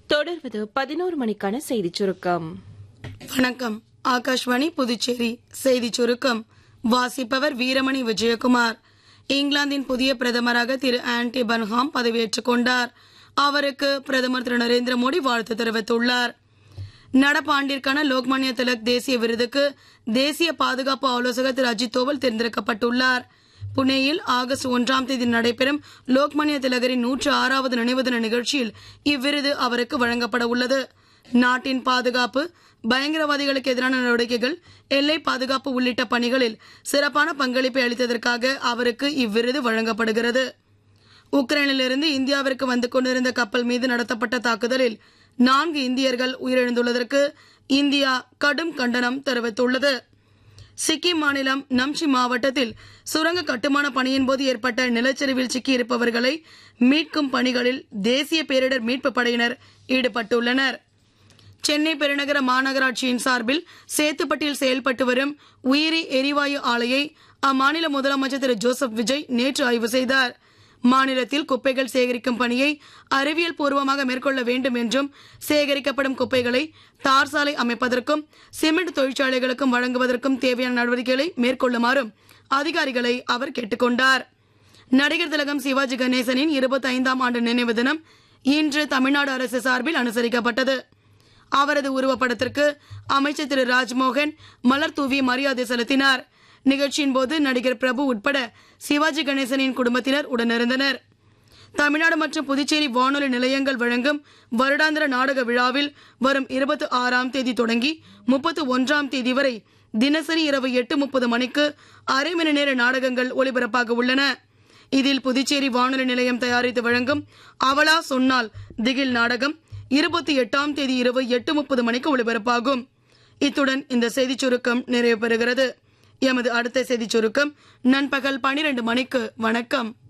தொடர்வது பதினோரு மணிக்கான செய்திச் சுருக்கம் வணக்கம் ஆகாஷ்வாணி புதுச்சேரி செய்திச் சுருக்கம் வாசிப்பவர் வீரமணி விஜயகுமார் இங்கிலாந்தின் புதிய பிரதமராக திரு ஆன்டி பன்ஹாம் பதவியேற்றுக் கொண்டார் அவருக்கு பிரதமர் திரு நரேந்திர மோடி வாழ்த்து தெரிவித்துள்ளார் நடப்பாண்டிற்கான லோக்மான்ய திலக் தேசிய விருதுக்கு தேசிய பாதுகாப்பு ஆலோசகர் திரு அஜித் தோவல் தேர்ந்தெடுக்கப்பட்டுள்ளார் புனேயில் ஆகஸ்ட் ஒன்றாம் தேதி நடைபெறும் லோக்மான்ய திலகரின் நூற்று ஆறாவது நினைவு தின நிகழ்ச்சியில் இவ்விருது அவருக்கு வழங்கப்பட உள்ளது நாட்டின் பாதுகாப்பு பயங்கரவாதிகளுக்கு எதிரான நடவடிக்கைகள் எல்லை பாதுகாப்பு உள்ளிட்ட பணிகளில் சிறப்பான பங்களிப்பை அளித்ததற்காக அவருக்கு இவ்விருது வழங்கப்படுகிறது உக்ரைனிலிருந்து இந்தியாவிற்கு வந்து கொண்டிருந்த கப்பல் மீது நடத்தப்பட்ட தாக்குதலில் நான்கு இந்தியர்கள் உயிரிழந்துள்ளதற்கு இந்தியா கடும் கண்டனம் தெரிவித்துள்ளது சிக்கிம் மாநிலம் நம்சி மாவட்டத்தில் சுரங்க கட்டுமான பணியின் போது ஏற்பட்ட நிலச்சரிவில் சிக்கியிருப்பவர்களை மீட்கும் பணிகளில் தேசிய பேரிடர் மீட்புப் படையினர் ஈடுபட்டுள்ளனர் சென்னை பெருநகர மாநகராட்சியின் சார்பில் சேத்துப்பட்டில் செயல்பட்டு வரும் உயிரி எரிவாயு ஆலையை அம்மாநில முதலமைச்சர் திரு ஜோசப் விஜய் நேற்று ஆய்வு செய்தார் மாநிலத்தில் குப்பைகள் சேகரிக்கும் பணியை அறிவியல் பூர்வமாக மேற்கொள்ள வேண்டும் என்றும் சேகரிக்கப்படும் குப்பைகளை தார் சாலை அமைப்பதற்கும் சிமெண்ட் தொழிற்சாலைகளுக்கும் வழங்குவதற்கும் தேவையான நடவடிக்கைகளை மேற்கொள்ளுமாறும் அதிகாரிகளை அவர் கேட்டுக்கொண்டார் நடிகர் திலகம் சிவாஜி கணேசனின் இருபத்தி ஐந்தாம் ஆண்டு நினைவு தினம் இன்று தமிழ்நாடு அரசு சார்பில் அனுசரிக்கப்பட்டது அவரது உருவப்படத்திற்கு அமைச்சர் திரு ராஜ்மோகன் மலர் தூவி மரியாதை செலுத்தினார் நிகழ்ச்சியின் போது நடிகர் பிரபு உட்பட சிவாஜி கணேசனின் குடும்பத்தினர் உடனிருந்தனர் தமிழ்நாடு மற்றும் புதுச்சேரி வானொலி நிலையங்கள் வழங்கும் வருடாந்திர நாடக விழாவில் வரும் இருபத்தி ஆறாம் தேதி தொடங்கி முப்பத்தி ஒன்றாம் தேதி வரை தினசரி இரவு எட்டு முப்பது மணிக்கு அரை மணி நேர நாடகங்கள் ஒளிபரப்பாக உள்ளன இதில் புதுச்சேரி வானொலி நிலையம் தயாரித்து வழங்கும் அவளா சொன்னால் திகில் நாடகம் இருபத்தி எட்டாம் தேதி இரவு எட்டு முப்பது மணிக்கு ஒளிபரப்பாகும் இத்துடன் இந்த செய்திச் சுருக்கம் நிறைவு பெறுகிறது எமது அடுத்த செய்திச் சுருக்கம் நண்பகல் பனிரெண்டு மணிக்கு வணக்கம்